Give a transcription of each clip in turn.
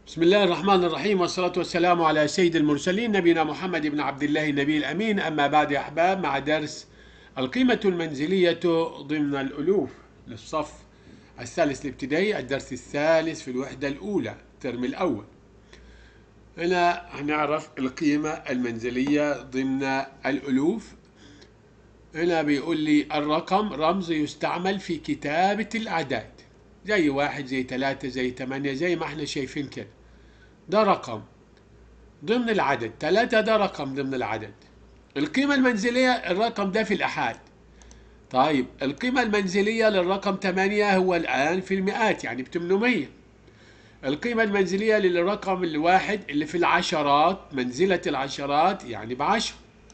بسم الله الرحمن الرحيم والصلاة والسلام على سيد المرسلين نبينا محمد بن عبد الله النبي الأمين أما بعد يا أحباب مع درس القيمة المنزلية ضمن الألوف للصف الثالث الابتدائي الدرس الثالث في الوحدة الأولى الترم الأول هنا هنعرف القيمة المنزلية ضمن الألوف هنا بيقول لي الرقم رمز يستعمل في كتابة الأعداد زي واحد زي ثلاثة زي ثمانية زي ما احنا شايفين كده ده رقم ضمن العدد ثلاثة ده رقم ضمن العدد القيمة المنزلية الرقم ده في الأحاد طيب القيمة المنزلية للرقم 8 هو الآن في المئات يعني ب 800 القيمة المنزلية للرقم الواحد اللي في العشرات منزلة العشرات يعني بعشر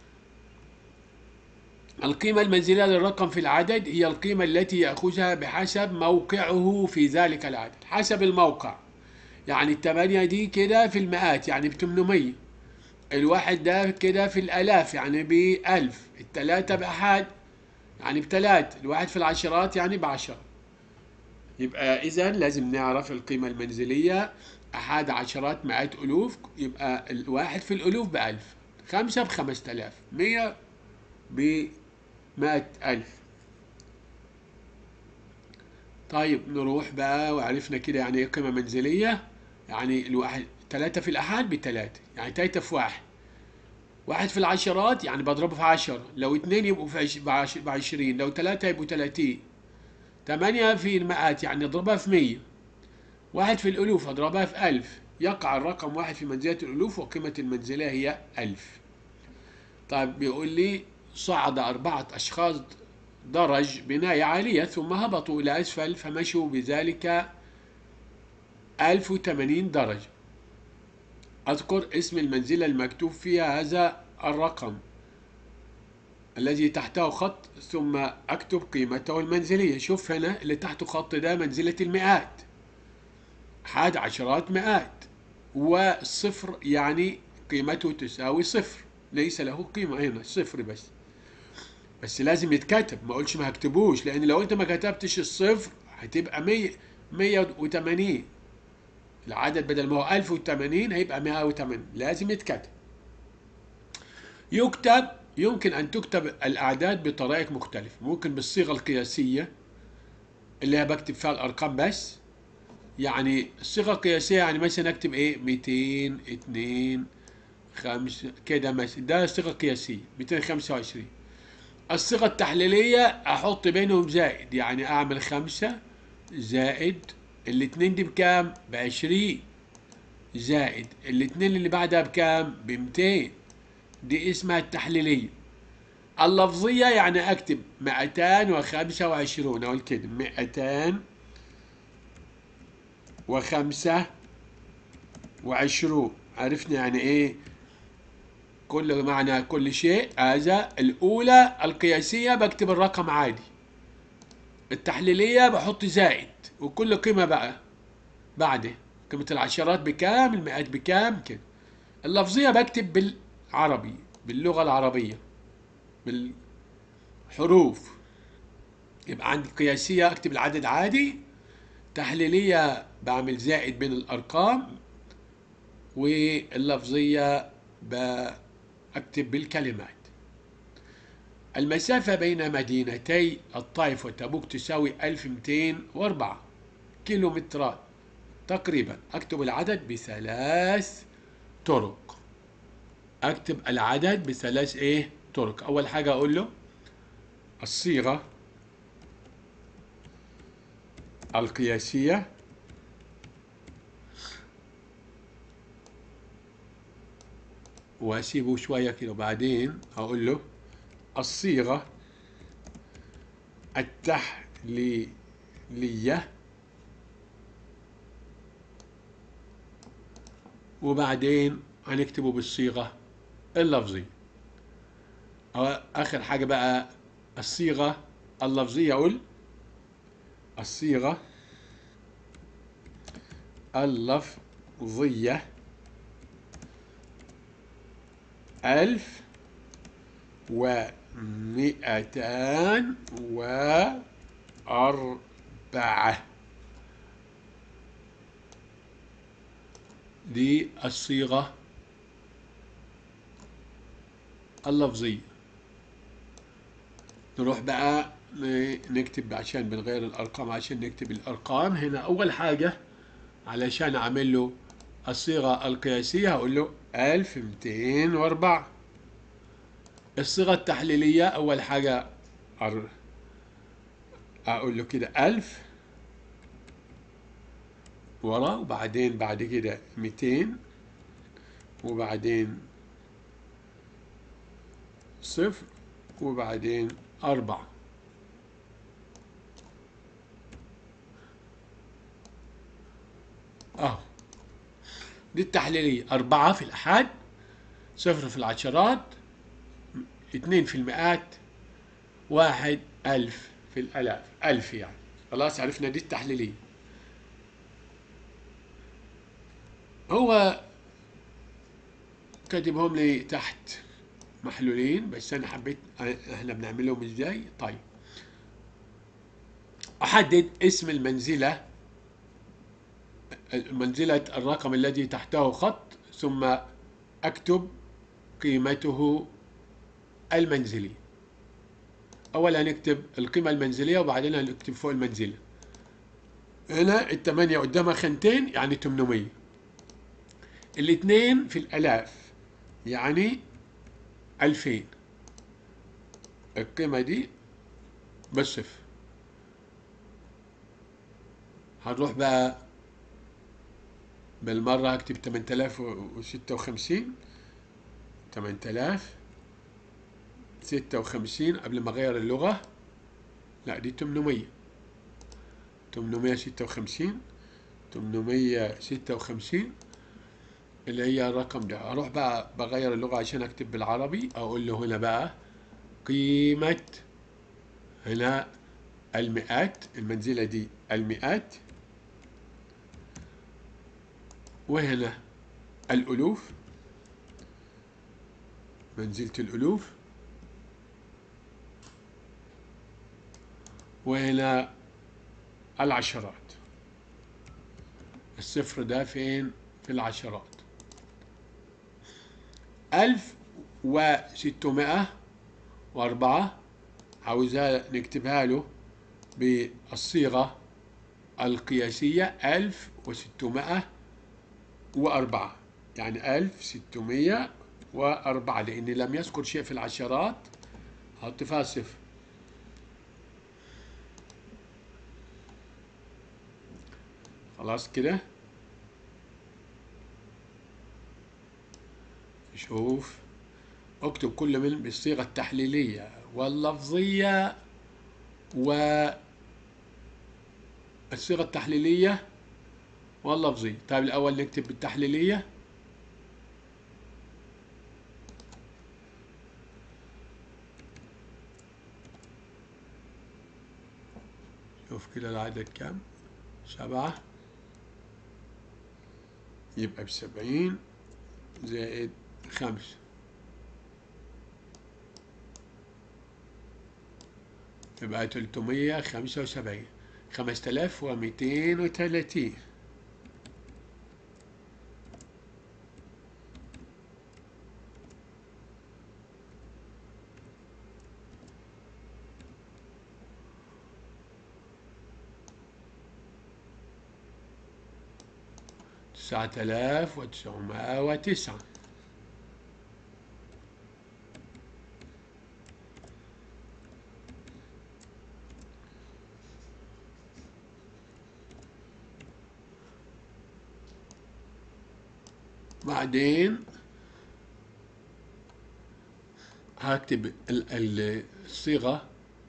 القيمة المنزلية للرقم في العدد هي القيمة التي يأخذها بحسب موقعه في ذلك العدد حسب الموقع يعني الثمانية دي كده في المئات يعني ب 800 الواحد ده كده في الآلاف يعني بألف التلاتة بأحد يعني بتلات الواحد في العشرات يعني بعشرة يبقى إذا لازم نعرف القيمة المنزلية أحد عشرات مئات ألوف يبقى الواحد في الألوف بألف خمسة بخمسة آلاف مية بمائة ألف طيب نروح بقى وعرفنا كده يعني ايه قيمة منزلية يعني الواحد تلاتة في الأحد بتلاتة يعني تلاتة في واحد واحد في العشرات يعني بضربه في عشرة لو اتنين يبقوا في عش... بعش... بعشرين لو تلاتة يبقوا تلاتين تمانية في المئات يعني اضربها في مية واحد في الألوف اضربها في ألف يقع الرقم واحد في منزلة الألوف وقيمة المنزلة هي ألف طيب بيقول لي صعد أربعة أشخاص درج بناية عالية ثم هبطوا إلى أسفل فمشوا بذلك 1080 درجة أذكر اسم المنزلة المكتوب فيها هذا الرقم الذي تحته خط ثم أكتب قيمته المنزلية شوف هنا اللي تحته خط ده منزلة المئات حاد عشرات مئات والصفر يعني قيمته تساوي صفر ليس له قيمة هنا صفر بس بس لازم يتكتب ما اقولش ما هكتبوش لان لو انت ما كتبتش الصفر هتبقى 100 180 العدد بدل ما هو 1080 هيبقى 180 لازم يتكتب يكتب يمكن ان تكتب الاعداد بطرائق مختلفه ممكن بالصيغه القياسيه اللي هي بكتب فيها الارقام بس يعني الصيغه القياسيه يعني مثلا اكتب ايه 200 2 5 كده مثلا ده صيغه قياسيه 225 الصيغة التحليلية أحط بينهم زائد يعني أعمل خمسة زائد الاتنين دي بكام؟ بعشرين زائد الاتنين اللي بعدها بكام؟ بمتين دي اسمها التحليلية اللفظية يعني أكتب مئتان وخمسة وعشرون أقول كده مئتان وخمسة وعشرون عرفنا يعني إيه؟ كل معنى كل شيء هذا الأولى القياسية بكتب الرقم عادي التحليلية بحط زائد وكل قيمة بقى بعده قيمة العشرات بكام المئات بكام كده اللفظية بكتب بالعربي باللغة العربية بالحروف يبقى عندي قياسية أكتب العدد عادي تحليلية بعمل زائد بين الأرقام واللفظية أكتب بالكلمات المسافة بين مدينتي الطائف وتبوك تساوي 1204 كيلومترات تقريبا أكتب العدد بثلاث طرق أكتب العدد بثلاث إيه طرق أول حاجة أقول له الصيغة القياسية واسيبه شويه كده وبعدين اقول له الصيغه التحليليه وبعدين هنكتبه بالصيغه اللفظيه اخر حاجه بقى الصيغه اللفظيه اقول الصيغه اللفظيه ألف ومئتان وأربعة دي الصيغة اللفظية نروح بقى نكتب عشان بنغير الأرقام عشان نكتب الأرقام هنا أول حاجة علشان أعمل له الصيغة القياسية هقول له 1204 الصيغة التحليلية أول حاجة أقول له كده 1000 ورا وبعدين بعد كده 200 وبعدين صفر وبعدين أربعة أهو دي التحليلية أربعة في الأحاد صفر في العشرات اتنين في المئات واحد ألف في الألاف ألف يعني خلاص عرفنا دي التحليلية هو كاتبهم لي تحت محلولين بس انا حبيت احنا بنعملهم ازاي طيب احدد اسم المنزله منزله الرقم الذي تحته خط ثم اكتب قيمته المنزليه اولا نكتب القيمه المنزليه وبعدين نكتب فوق المنزله هنا الثمانيه قدامها خانتين يعني 800 الاثنين في الالاف يعني ألفين القيمة دي بالصفر هنروح بقى بالمرة هكتب تمن تلاف وستة وخمسين تمن تلاف ستة وخمسين قبل ما أغير اللغة لا دي تمنمية تمنمية ستة وخمسين تمنمية ستة وخمسين اللي هي الرقم ده اروح بقى بغير اللغة عشان اكتب بالعربي اقول له هنا بقى قيمة هنا المئات المنزلة دي المئات وهنا الألوف منزلة الألوف وهنا العشرات الصفر ده فين في العشرات ألف وستمائة وأربعة عاوزها نكتبها له بالصيغة القياسية ألف وستمائة وأربعة يعني ألف ستمائة وأربعة لأن لم يذكر شيء في العشرات حط فيها صفر خلاص كده شوف اكتب كل من بالصيغة التحليلية واللفظية والصيغة التحليلية واللفظية طيب الأول نكتب بالتحليلية شوف كده العدد كام سبعة يبقى بسبعين زائد خمسة يبقى تلتمية خمسة وسبعين خمسة آلاف وميتين وتلاتين تسعة آلاف وتسعمائة وتسعة بعدين هكتب الصيغة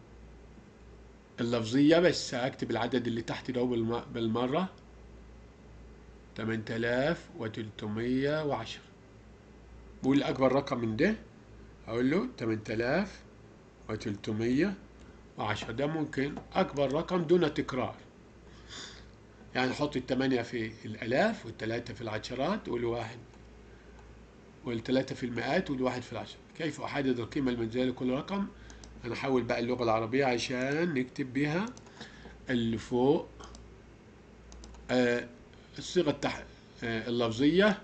اللفظية بس هكتب العدد اللي تحت ده بالمرة تمن تلاف وتلتمية وعشرة بقول أكبر رقم من ده أقول له تمن تلاف وتلتمية وعشرة ده ممكن أكبر رقم دون تكرار يعني نحط الثمانية في الآلاف والثلاثة في العشرات والواحد والثلاثة في المئات والواحد في العشرة كيف أحدد القيمة المنزلية لكل رقم أنا أحول بقى اللغة العربية عشان نكتب بها اللي فوق آه الصيغة التح... آه، اللفظية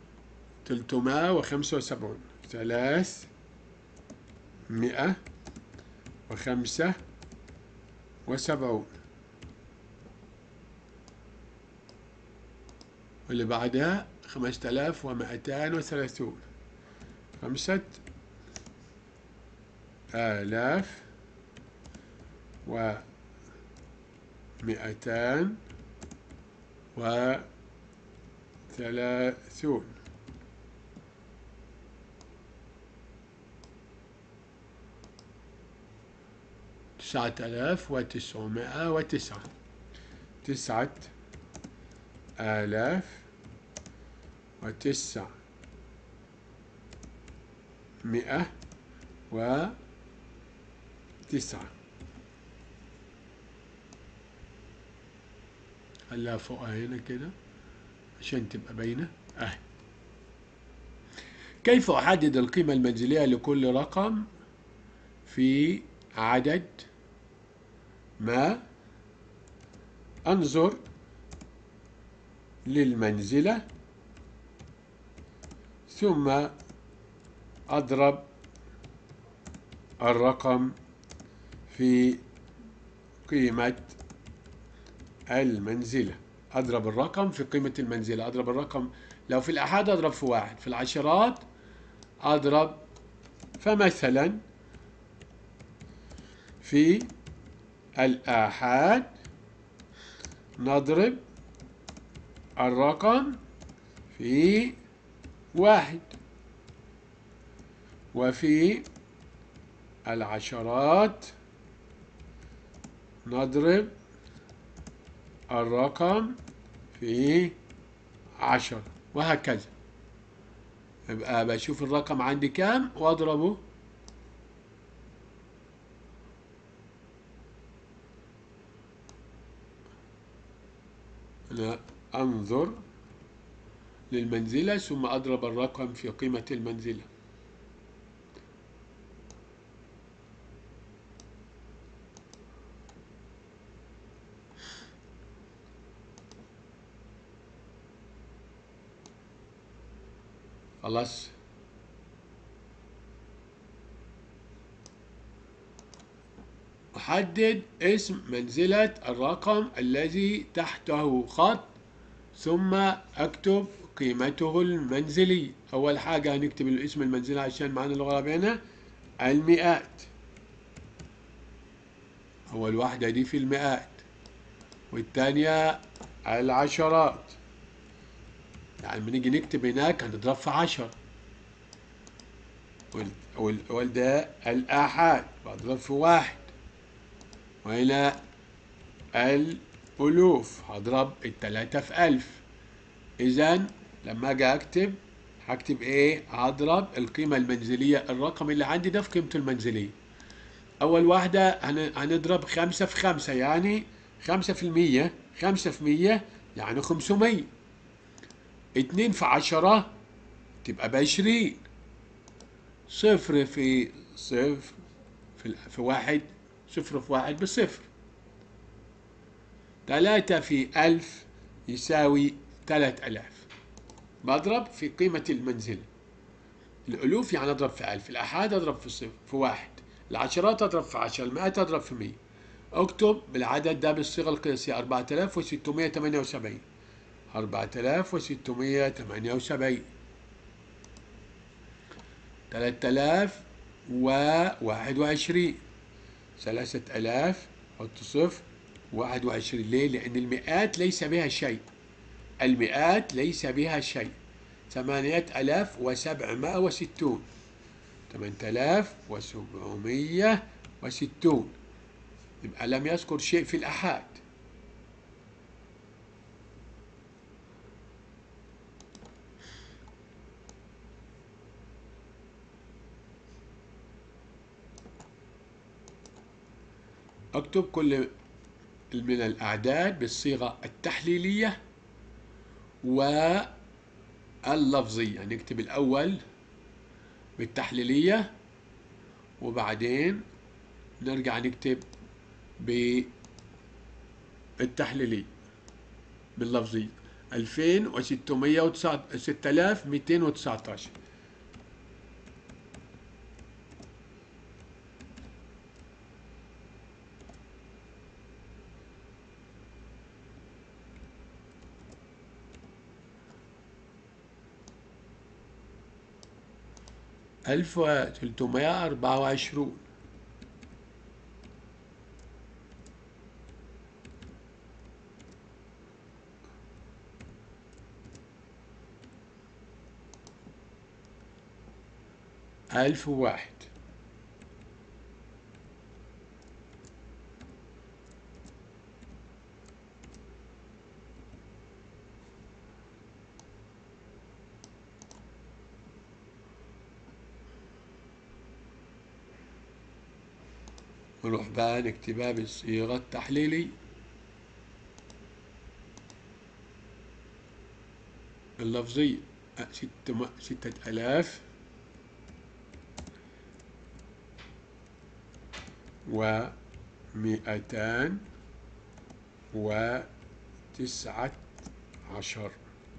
375 ثلاث مئة وخمسة وسبعون واللي بعدها خمسة آلاف ومائتان وثلاثون خمسة آلاف ومئتان وثلاثون تسعة آلاف وتسعمائة وتسعة تسعة آلاف وتسع مئة وتسعة خليها فوقها هنا كده عشان تبقى باينة اهي كيف أحدد القيمة المنزلية لكل رقم في عدد ما أنظر للمنزلة ثم أضرب الرقم في قيمة المنزلة أضرب الرقم في قيمة المنزلة أضرب الرقم لو في الأحاد أضرب في واحد في العشرات أضرب فمثلا في الآحاد نضرب الرقم في واحد وفي العشرات نضرب الرقم في عشرة وهكذا يبقى بشوف الرقم عندي كام واضربه أنا أنظر للمنزلة ثم أضرب الرقم في قيمة المنزلة خلاص أحدد اسم منزلة الرقم الذي تحته خط ثم أكتب قيمته المنزلية أول حاجة هنكتب الاسم المنزلة عشان معنا اللغة العربية هنا المئات أول واحدة دي في المئات والتانية العشرات يعني بنيجي نكتب هناك هنضرب في عشر وال- وال- والده الآحاد بضرب في واحد وهنا الألوف هضرب التلاتة في ألف إذا لما أجي أكتب هكتب إيه؟ هضرب القيمة المنزلية الرقم اللي عندي ده في قيمته المنزلية أول واحدة هن- هنضرب خمسة في خمسة يعني خمسة في المية خمسة في مية يعني خمسمية اتنين في عشرة تبقى بعشرين صفر في صفر في, ال- في واحد صفر في واحد بصفر تلاتة في ألف يساوي تلات ألاف بضرب في قيمة المنزل الألوف يعني أضرب في ألف الأحاد أضرب في صفر في واحد العشرات أضرب في عشرة المئات أضرب في مية أكتب بالعدد ده بالصيغة القياسية أربعة آلاف وستمية تمانية وسبعين أربعة آلاف وستمية تمانية وسبعين ثلاثة آلاف وواحد وعشرين ثلاثة آلاف حط صفر واحد وعشرين ليه؟ لأن المئات ليس بها شيء المئات ليس بها شيء ثمانية آلاف وسبعمائة وستون ثمانية آلاف وسبعمية وستون يبقى لم يذكر شيء في الأحاد اكتب كل من الأعداد بالصيغة التحليلية واللفظية نكتب الأول بالتحليلية وبعدين نرجع نكتب بالتحليلية باللفظية 2619 6219 ألف وتلتمية أربعة وعشرون ألف وواحد نروح بقى نكتبها بالصيغة التحليلي اللفظية ستة ستة آلاف ومئتان وتسعة عشر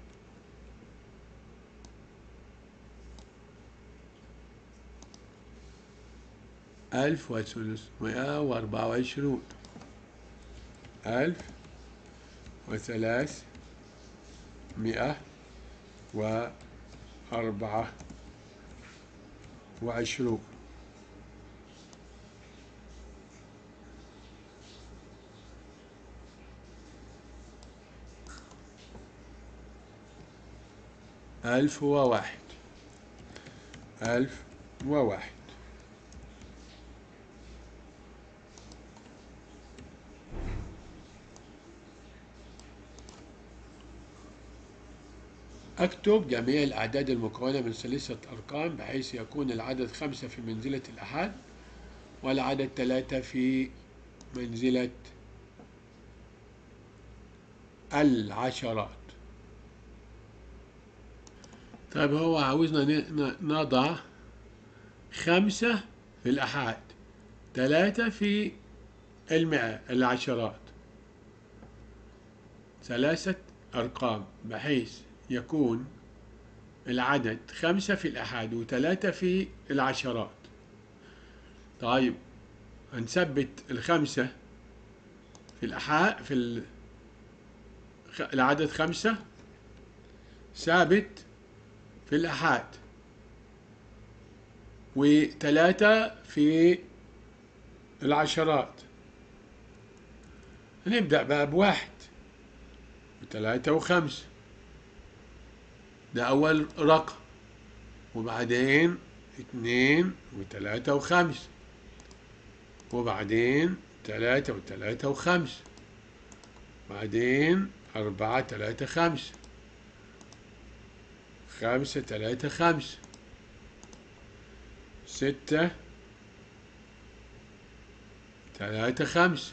ألف وثلاثمائة وأربعة وعشرون ألف وثلاث مئة وأربعة وعشرون ألف وواحد ألف وواحد أكتب جميع الأعداد المكونة من ثلاثة أرقام بحيث يكون العدد خمسة في منزلة الأحاد والعدد ثلاثة في منزلة العشرات طيب هو عاوزنا ن- ن- نضع خمسة في الأحاد ثلاثة في المئة العشرات ثلاثة أرقام بحيث يكون العدد خمسة في الأحاد وثلاثة في العشرات طيب هنثبت الخمسة في الأحاد في ال- خ- العدد خمسة ثابت في الأحاد وثلاثة في العشرات هنبدأ بقى بواحد وثلاثة وخمسة ده أول رقم وبعدين اثنين وثلاثة وخمسة وبعدين ثلاثة وثلاثة وخمسة بعدين أربعة ثلاثة خمسة خمسة ثلاثة خمسة ستة ثلاثة خمسة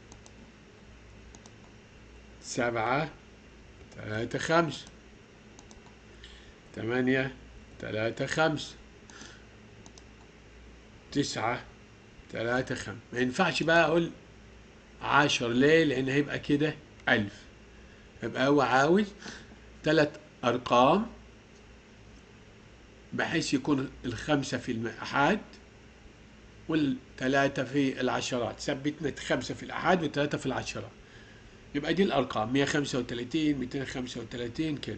سبعة ثلاثة خمسة ثمانية ثلاثة خمسة تسعة ثلاثة خمسة ما ينفعش بقى أقول عشر ليه؟ لأن هيبقى كده ألف يبقى هو عاوز ثلاث أرقام بحيث يكون الخمسة في الأحاد والثلاثة في العشرات ثبتنا خمسة في الأحاد وثلاثة في العشرات يبقى دي الأرقام 135 235 كده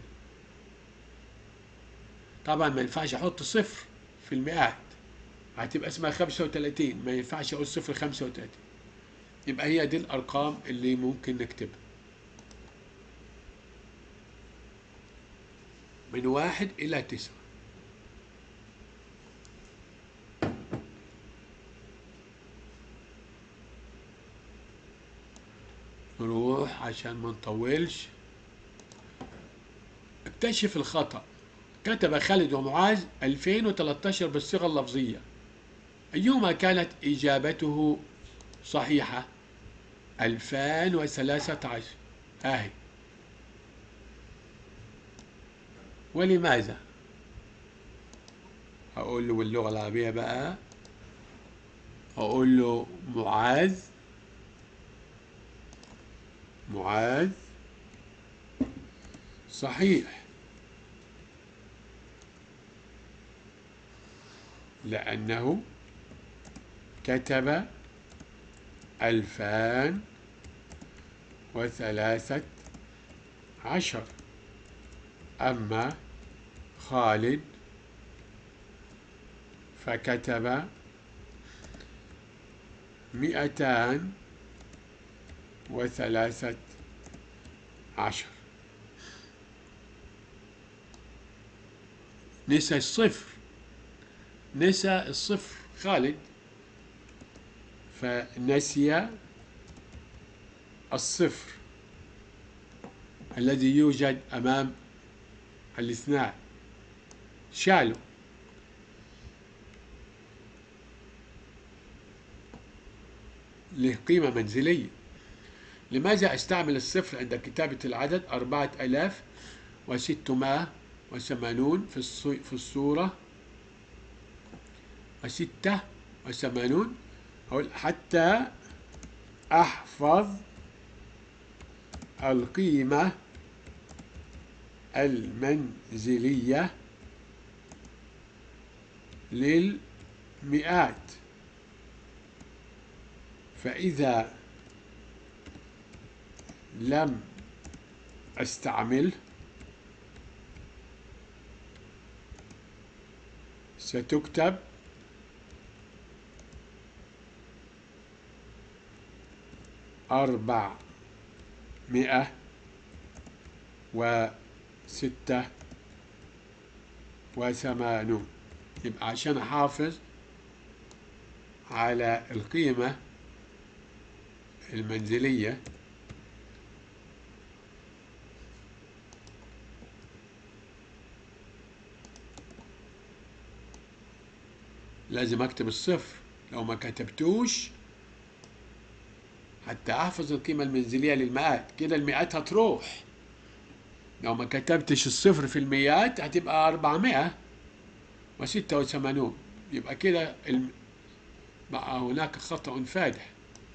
طبعا ما ينفعش أحط صفر في المئات هتبقى اسمها 35 ما ينفعش أقول صفر 35 يبقى هي دي الأرقام اللي ممكن نكتبها من واحد إلى تسعة نروح عشان ما نطولش اكتشف الخطأ كتب خالد ومعاذ 2013 بالصيغة اللفظية أيهما كانت إجابته صحيحة 2013 هاي ولماذا هقول له باللغة العربية بقى هقول له معاذ معاذ صحيح لأنه كتب ألفان وثلاثة عشر أما خالد فكتب مئتان وثلاثة عشر نسى الصفر نسى الصفر خالد فنسي الصفر الذي يوجد أمام الاثنان شالوا له قيمة منزلية لماذا أستعمل الصفر عند كتابة العدد أربعة ألاف وستمائة وثمانون في الصورة وستة وثمانون حتى أحفظ القيمة المنزلية للمئات فإذا لم أستعمل ستكتب أربع مئة وستة وثمانون يبقى عشان أحافظ على القيمة المنزلية لازم اكتب الصفر لو ما كتبتوش حتى احفظ القيمة المنزلية للمئات كده المئات هتروح لو ما كتبتش الصفر في المئات هتبقى أربعمائة وستة وثمانون يبقى كده الم... بقى هناك خطأ فادح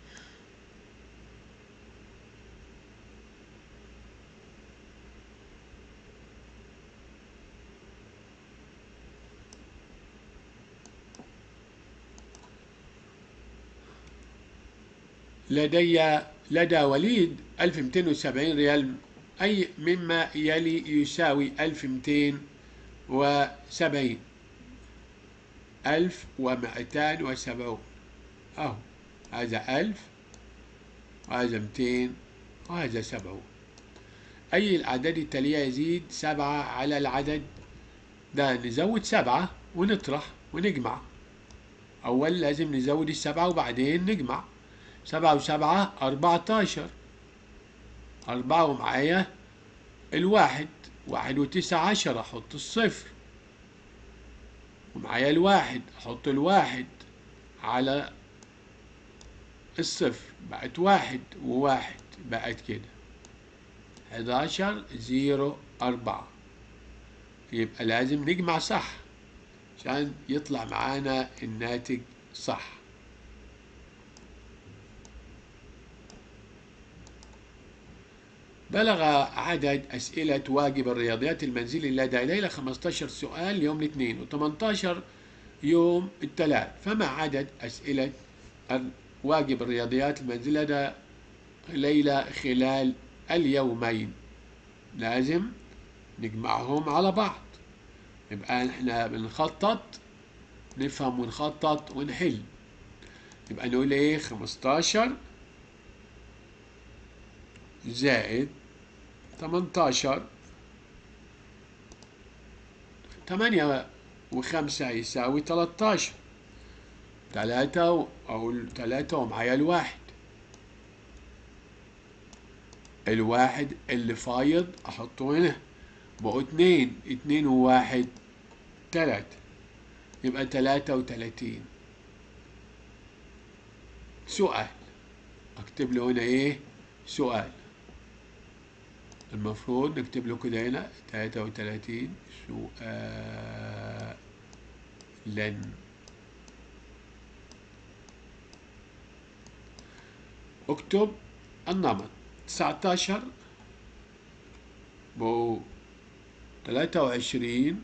لدي لدى وليد 1270 ريال أي مما يلي يساوي 1270 1270 أهو هذا 1000 وهذا 200 وهذا 70 أي الأعداد التالية يزيد سبعة على العدد ده نزود سبعة ونطرح ونجمع أول لازم نزود السبعة وبعدين نجمع سبعة وسبعة أربعتاشر أربعة ومعايا الواحد واحد وتسعة عشر أحط الصفر ومعايا الواحد أحط الواحد على الصفر بقت واحد وواحد بقت كده حداشر زيرو أربعة يبقى لازم نجمع صح عشان يطلع معانا الناتج صح بلغ عدد أسئلة واجب الرياضيات المنزلي لدى ليلى 15 سؤال يوم الاثنين و18 يوم الثلاث فما عدد أسئلة واجب الرياضيات المنزلي لدى ليلى خلال اليومين لازم نجمعهم على بعض يبقى احنا بنخطط نفهم ونخطط ونحل يبقى نقول ايه 15 زائد 18 8 وخمسة يساوي 13 تلاتة أو تلاتة ومعايا الواحد الواحد اللي فايض أحطه هنا بقوا اتنين اتنين وواحد تلاتة يبقى تلاتة وتلاتين سؤال أكتب له هنا إيه سؤال المفروض نكتب له كده هنا تلاتة وتلاتين سؤالا اكتب النمط تسعتاشر بقوا تلاتة وعشرين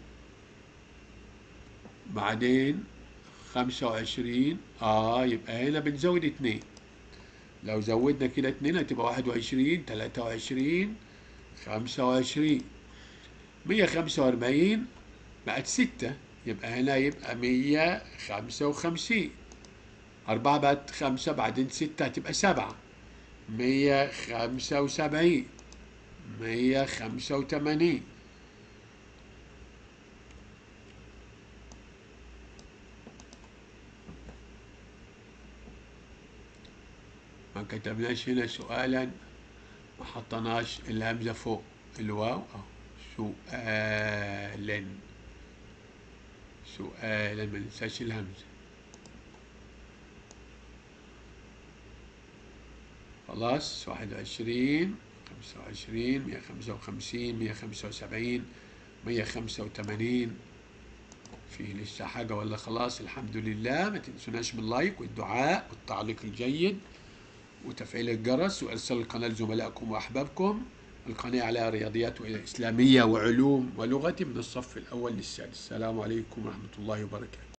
بعدين خمسة وعشرين اه يبقى هنا بنزود اتنين لو زودنا كده اتنين هتبقى واحد وعشرين تلاتة وعشرين خمسة وعشرين مية خمسة وأربعين بقت ستة يبقى هنا يبقى مية خمسة وخمسين أربعة بقت خمسة بعدين ستة هتبقى سبعة مية خمسة وسبعين مية خمسة وتمانين ما كتبناش هنا سؤالا ما حطناش الهمزة فوق الواو أهو سؤالا سؤالا ما ننساش الهمزة خلاص واحد وعشرين خمسة وعشرين مية خمسة وخمسين مية خمسة وسبعين مية خمسة وتمانين في لسه حاجة ولا خلاص الحمد لله ما تنسوناش من اللايك والدعاء والتعليق الجيد وتفعيل الجرس وإرسال القناة لزملائكم وأحبابكم القناة عليها رياضيات إسلامية وعلوم ولغة من الصف الأول للسادس السلام عليكم ورحمة الله وبركاته